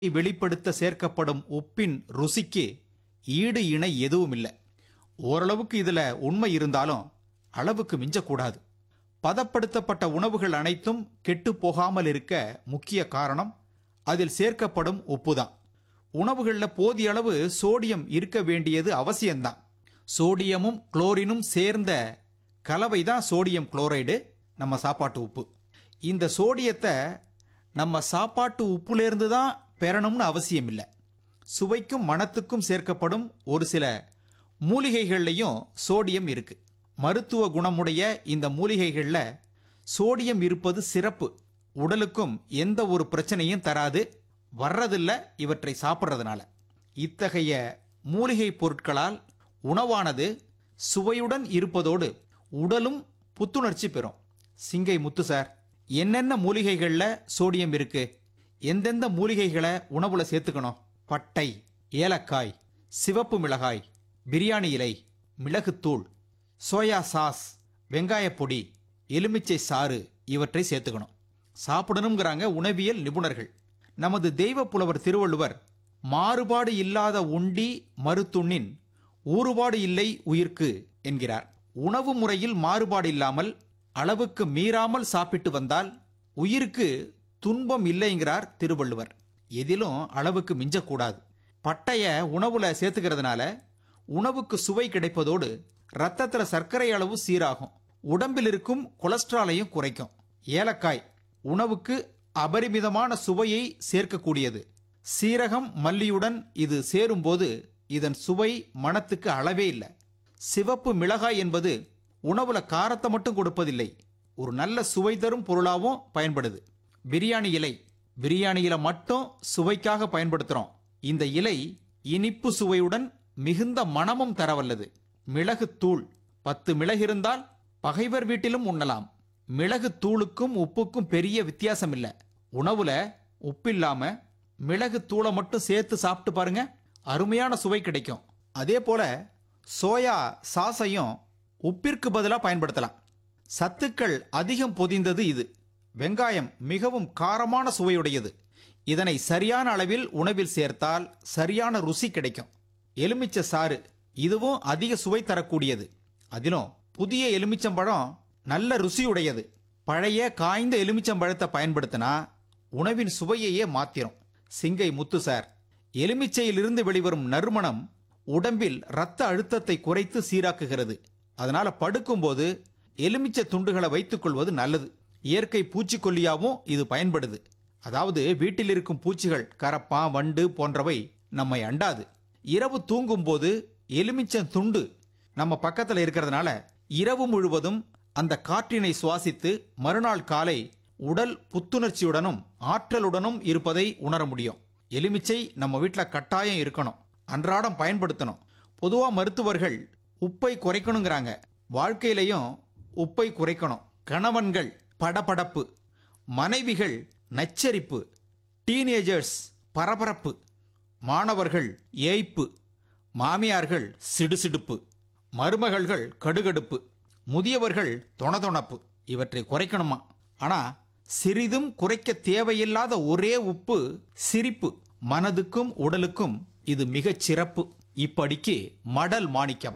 வெளிப்படுத்த சேர்க்கப்படும் உப்பின் ருசிக்கு ஈடு இணை எதுவும் இல்லை ஓரளவுக்கு இதுல உண்மை இருந்தாலும் அளவுக்கு மிஞ்சக்கூடாது பதப்படுத்தப்பட்ட உணவுகள் அனைத்தும் கெட்டு போகாமல் இருக்க முக்கிய காரணம் அதில் சேர்க்கப்படும் உப்புதான் உணவுகளில் போதிய அளவு சோடியம் இருக்க வேண்டியது அவசியம்தான் சோடியமும் குளோரினும் சேர்ந்த கலவை தான் சோடியம் குளோரைடு நம்ம சாப்பாட்டு உப்பு இந்த சோடியத்தை நம்ம சாப்பாட்டு உப்புலேருந்து தான் பெறணும்னு அவசியம் இல்லை சுவைக்கும் மணத்துக்கும் சேர்க்கப்படும் ஒரு சில மூலிகைகள்லையும் சோடியம் இருக்கு மருத்துவ குணமுடைய இந்த மூலிகைகளில் சோடியம் இருப்பது சிறப்பு உடலுக்கும் எந்த ஒரு பிரச்சனையும் தராது வர்றதில்ல இவற்றை சாப்பிட்றதுனால இத்தகைய மூலிகை பொருட்களால் உணவானது சுவையுடன் இருப்பதோடு உடலும் புத்துணர்ச்சி பெறும் சிங்கை முத்து சார் என்னென்ன மூலிகைகளில் சோடியம் இருக்கு எந்தெந்த மூலிகைகளை உணவுல சேர்த்துக்கணும் பட்டை ஏலக்காய் சிவப்பு மிளகாய் பிரியாணி இலை மிளகுத்தூள் சோயா சாஸ் வெங்காயப் பொடி எலுமிச்சை சாறு இவற்றை சேர்த்துக்கணும் சாப்பிடணுங்கிறாங்க உணவியல் நிபுணர்கள் நமது தெய்வ புலவர் திருவள்ளுவர் மாறுபாடு இல்லாத உண்டி மருத்துண்ணின் ஊறுபாடு இல்லை உயிர்க்கு என்கிறார் உணவு முறையில் மாறுபாடு இல்லாமல் அளவுக்கு மீறாமல் சாப்பிட்டு வந்தால் உயிருக்கு துன்பம் இல்லைங்கிறார் திருவள்ளுவர் எதிலும் அளவுக்கு மிஞ்சக்கூடாது பட்டைய உணவுல சேர்த்துக்கிறதுனால உணவுக்கு சுவை கிடைப்பதோடு ரத்தத்துல சர்க்கரை அளவு சீராகும் உடம்பில் இருக்கும் கொலஸ்ட்ராலையும் குறைக்கும் ஏலக்காய் உணவுக்கு அபரிமிதமான சுவையை சேர்க்கக்கூடியது சீரகம் மல்லியுடன் இது சேரும்போது இதன் சுவை மணத்துக்கு அளவே இல்லை சிவப்பு மிளகாய் என்பது உணவுல காரத்தை மட்டும் கொடுப்பதில்லை ஒரு நல்ல சுவை தரும் பொருளாகவும் பயன்படுது பிரியாணி இலை பிரியாணி இலை மட்டும் சுவைக்காக பயன்படுத்துறோம் இந்த இலை இனிப்பு சுவையுடன் மிகுந்த மணமும் தரவல்லது மிளகு தூள் பத்து மிளகு இருந்தால் பகைவர் வீட்டிலும் உண்ணலாம் மிளகு தூளுக்கும் உப்புக்கும் பெரிய வித்தியாசம் இல்லை உணவுல உப்பில்லாம மிளகு தூளை மட்டும் சேர்த்து சாப்பிட்டு பாருங்க அருமையான சுவை கிடைக்கும் அதே போல சோயா சாஸையும் உப்பிற்கு பதிலாக பயன்படுத்தலாம் சத்துக்கள் அதிகம் பொதிந்தது இது வெங்காயம் மிகவும் காரமான சுவையுடையது இதனை சரியான அளவில் உணவில் சேர்த்தால் சரியான ருசி கிடைக்கும் எலுமிச்சை சாறு இதுவும் அதிக சுவை தரக்கூடியது அதிலும் புதிய எலுமிச்சம்பழம் நல்ல ருசியுடையது பழைய காய்ந்த எலுமிச்சம்பழத்தை பயன்படுத்தினா உணவின் சுவையையே மாத்திரும் சிங்கை முத்து சார் எலுமிச்சையிலிருந்து வெளிவரும் நறுமணம் உடம்பில் இரத்த அழுத்தத்தை குறைத்து சீராக்குகிறது அதனால படுக்கும்போது எலுமிச்சை துண்டுகளை வைத்துக் கொள்வது நல்லது இயற்கை பூச்சிக்கொல்லியாவும் இது பயன்படுது அதாவது வீட்டில் இருக்கும் பூச்சிகள் கரப்பா வண்டு போன்றவை நம்மை அண்டாது இரவு தூங்கும்போது எலுமிச்சம் துண்டு நம்ம பக்கத்துல இருக்கிறதுனால இரவு முழுவதும் அந்த காற்றினை சுவாசித்து மறுநாள் காலை உடல் புத்துணர்ச்சியுடனும் ஆற்றலுடனும் இருப்பதை உணர முடியும் எலுமிச்சை நம்ம வீட்டில் கட்டாயம் இருக்கணும் அன்றாடம் பயன்படுத்தணும் பொதுவாக மருத்துவர்கள் உப்பை குறைக்கணுங்கிறாங்க வாழ்க்கையிலையும் உப்பை குறைக்கணும் கணவன்கள் படபடப்பு மனைவிகள் நச்சரிப்பு டீனேஜர்ஸ் பரபரப்பு மாணவர்கள் ஏய்ப்பு மாமியார்கள் சிடுசிடுப்பு மருமகள்கள் கடுகடுப்பு முதியவர்கள் தொணதொணப்பு இவற்றை குறைக்கணுமா ஆனா சிறிதும் குறைக்க தேவையில்லாத ஒரே உப்பு சிரிப்பு மனதுக்கும் உடலுக்கும் இது மிகச் சிறப்பு இப்படிக்கு மடல் மாணிக்கம்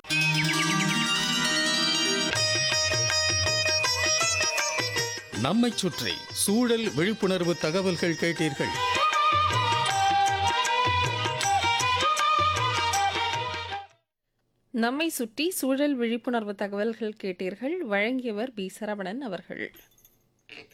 நம்மைச் சுற்றி சூழல் விழிப்புணர்வு தகவல்கள் கேட்டீர்கள் நம்மை சுற்றி சூழல் விழிப்புணர்வு தகவல்கள் கேட்டீர்கள் வழங்கியவர் பி சரவணன் அவர்கள்